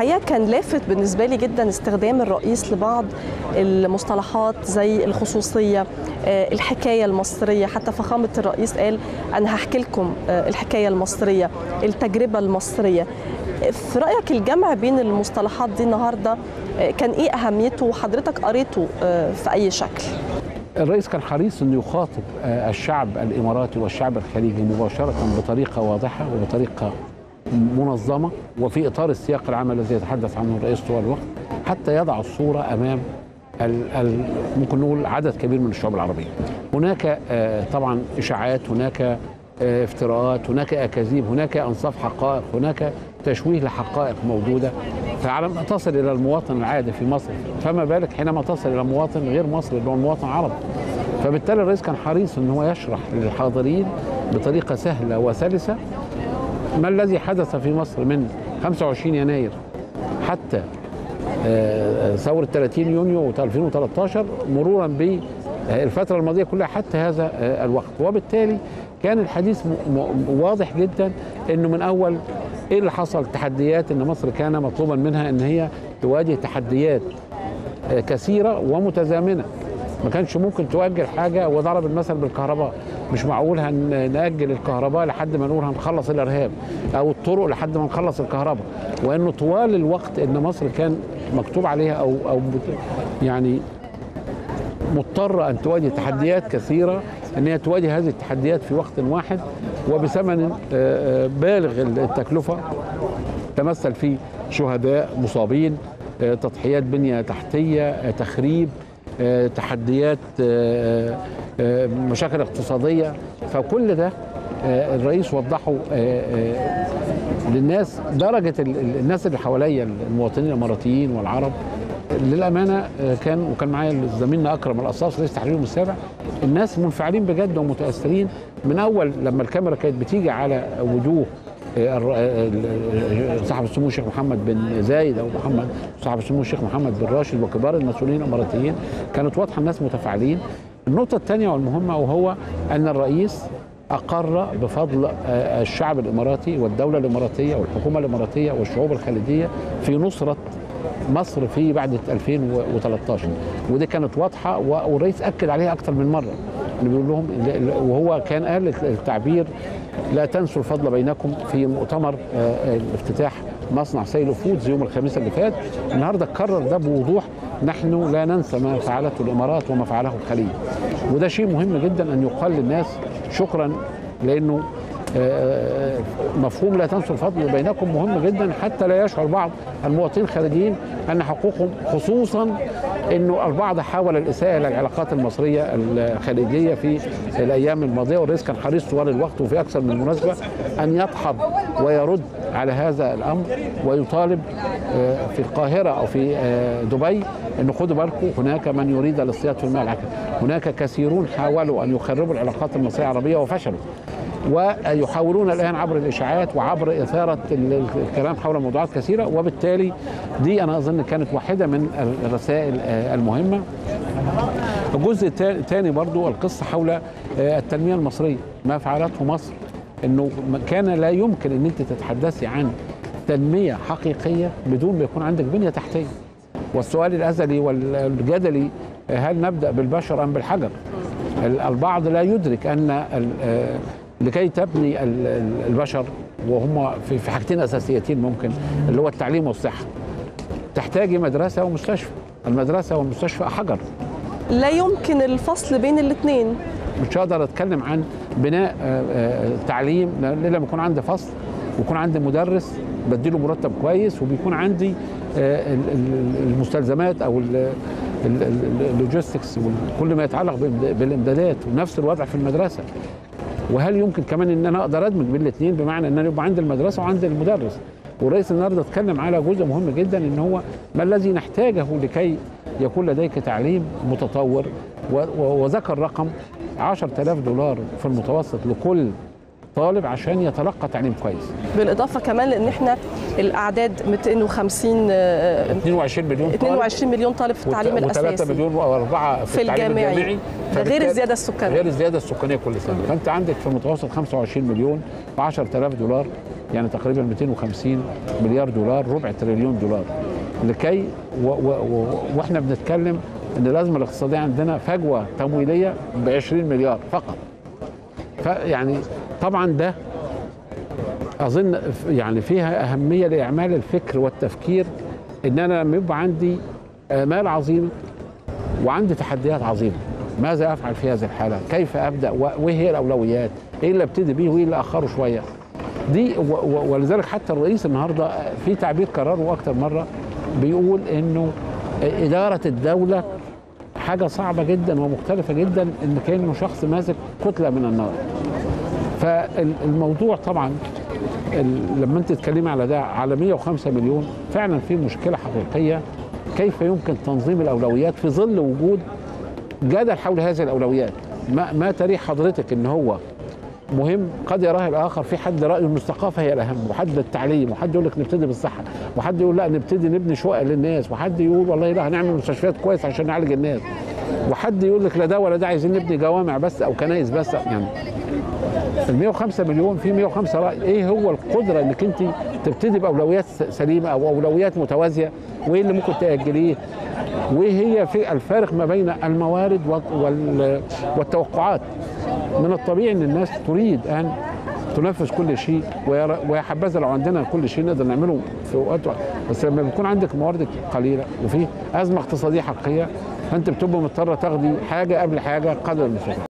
الحقيقه كان لافت بالنسبه لي جدا استخدام الرئيس لبعض المصطلحات زي الخصوصيه الحكايه المصريه حتى فخامه الرئيس قال انا هحكي لكم الحكايه المصريه التجربه المصريه في رايك الجمع بين المصطلحات دي النهارده كان ايه اهميته وحضرتك قريته في اي شكل الرئيس كان حريص انه يخاطب الشعب الاماراتي والشعب الخليجي مباشره بطريقه واضحه وبطريقه منظمه وفي اطار السياق العام الذي يتحدث عنه الرئيس طوال الوقت حتى يضع الصوره امام ال ال ممكن نقول عدد كبير من الشعوب العربيه. هناك طبعا اشاعات، هناك افتراءات، هناك اكاذيب، هناك انصاف حقائق، هناك تشويه لحقائق موجوده فعلى ما تصل الى المواطن العادي في مصر فما بالك حينما تصل الى مواطن غير مصري اللي هو المواطن العربي. فبالتالي الرئيس كان حريص ان هو يشرح للحاضرين بطريقه سهله وسلسه ما الذي حدث في مصر من 25 يناير حتى ثورة 30 يونيو 2013 مرورا بالفترة الماضية كلها حتى هذا الوقت وبالتالي كان الحديث واضح جدا انه من اول ايه اللي حصل تحديات ان مصر كان مطلوبا منها ان هي تواجه تحديات كثيرة ومتزامنة ما كانش ممكن تؤجل حاجة وضرب المثل بالكهرباء مش معقول هنأجل الكهرباء لحد ما نقول هنخلص الإرهاب أو الطرق لحد ما نخلص الكهرباء وإنه طوال الوقت إن مصر كان مكتوب عليها أو أو يعني مضطرة أن تواجه تحديات كثيرة أن هي تواجه هذه التحديات في وقت واحد وبثمن بالغ التكلفة تمثل في شهداء مصابين تضحيات بنية تحتية تخريب تحديات مشاكل اقتصادية فكل ده الرئيس وضحه للناس درجة الناس اللي حواليا المواطنين الإماراتيين والعرب للأمانة كان وكان معايا زميلنا أكرم القصاص رئيس تحريرهم السابع الناس منفعلين بجد ومتأثرين من أول لما الكاميرا كانت بتيجي على وجوه صاحب السمو الشيخ محمد بن زايد او محمد صاحب السمو الشيخ محمد بن راشد وكبار المسؤولين الاماراتيين كانت واضحه الناس متفاعلين النقطه الثانيه والمهمه وهو ان الرئيس اقر بفضل الشعب الاماراتي والدوله الاماراتيه والحكومه الاماراتيه والشعوب الخليجيه في نصره مصر في بعد 2013 ودي كانت واضحه والرئيس اكد عليها اكثر من مره اللي بيقول لهم وهو كان قال التعبير لا تنسوا الفضل بينكم في مؤتمر الافتتاح مصنع سيل فودز يوم الخميس اللي فات النهارده كرر ده بوضوح نحن لا ننسى ما فعلته الامارات وما فعله الخليج وده شيء مهم جدا ان يقال للناس شكرا لانه مفهوم لا تنسوا الفضل بينكم مهم جدا حتى لا يشعر بعض المواطنين الخارجيين ان حقوقهم خصوصا انه البعض حاول الاساءه الى العلاقات المصريه الخليجيه في الايام الماضيه والرئيس كان حريص طوال الوقت وفي اكثر من مناسبه ان يدحض ويرد على هذا الامر ويطالب في القاهره او في دبي ان خدوا بالكم هناك من يريد الاصطياد في الماء العكر هناك كثيرون حاولوا ان يخربوا العلاقات المصريه العربيه وفشلوا ويحاولون الان عبر الاشاعات وعبر اثاره الكلام حول موضوعات كثيره وبالتالي دي انا اظن كانت واحده من الرسائل المهمه. الجزء الثاني برضو القصه حول التنميه المصريه ما فعلته مصر انه كان لا يمكن ان انت تتحدثي عن تنميه حقيقيه بدون ما يكون عندك بنيه تحتيه. والسؤال الازلي والجدلي هل نبدا بالبشر ام بالحجر؟ البعض لا يدرك ان لكي تبني البشر وهم في حاجتين اساسيتين ممكن اللي هو التعليم والصحه تحتاجي مدرسه ومستشفى المدرسه والمستشفى حجر لا يمكن الفصل بين الاثنين مش هقدر اتكلم عن بناء تعليم لما يكون عندي فصل ويكون عندي مدرس بديله مرتب كويس وبيكون عندي المستلزمات او اللوجيستكس وكل ما يتعلق بالامدادات ونفس الوضع في المدرسه وهل يمكن كمان ان انا اقدر ادمج بين الاثنين بمعنى ان انا يبقى عندي المدرسه وعندي المدرس والرئيس النهارده اتكلم على جزء مهم جدا ان هو ما الذي نحتاجه لكي يكون لديك تعليم متطور وذكر رقم 10000 دولار في المتوسط لكل طالب عشان يتلقى تعليم كويس بالاضافه كمان لان احنا الاعداد 250 22 مليون 22 مليون طالب في التعليم الاساسي و3 مليون و4 في, في الجامعي ده غير الزياده السكانيه غير الزياده السكانيه كل سنه فانت عندك في المتوسط 25 مليون ب 10000 دولار يعني تقريبا 250 مليار دولار ربع تريليون دولار لكي و و و واحنا بنتكلم ان الازمه الاقتصاديه عندنا فجوه تمويليه ب 20 مليار فقط فيعني طبعا ده اظن يعني فيها اهميه لاعمال الفكر والتفكير ان انا لما يبقى عندي امال عظيمه وعندي تحديات عظيمه ماذا افعل في هذه الحاله؟ كيف ابدا؟ وايه هي الاولويات؟ ايه اللي ابتدي بيه وايه اللي اخره شويه؟ دي و- و- ولذلك حتى الرئيس النهارده في تعبير كرره اكتر مره بيقول انه اداره الدوله حاجه صعبه جدا ومختلفه جدا ان كانه شخص ماسك كتله من النار. فالموضوع طبعا ال- لما انت تتكلمي على ده على 105 مليون فعلا في مشكله حقيقيه كيف يمكن تنظيم الاولويات في ظل وجود جدل حول هذه الاولويات ما, ما تريح حضرتك ان هو مهم قد يراه الاخر في حد رايه ان الثقافه هي الاهم وحد التعليم وحد يقول لك نبتدي بالصحه وحد يقول لا نبتدي نبني شقق للناس وحد يقول والله لا هنعمل مستشفيات كويس عشان نعالج الناس وحد يقول لك لا ده ولا ده عايزين نبني جوامع بس او كنايس بس يعني ال 105 مليون في 105 رأي ايه هو القدره انك انت تبتدي باولويات س- سليمه او اولويات متوازيه وايه اللي ممكن تاجليه وايه هي في الفارق ما بين الموارد وال- وال- والتوقعات من الطبيعي ان الناس تريد ان تنفذ كل شيء ويرى- ويا حبذا لو عندنا كل شيء نقدر نعمله في وقت واحد. بس لما بيكون عندك موارد قليله وفي ازمه اقتصاديه حقيقيه فانت بتبقى مضطره تاخدي حاجه قبل حاجه قدر المستطاع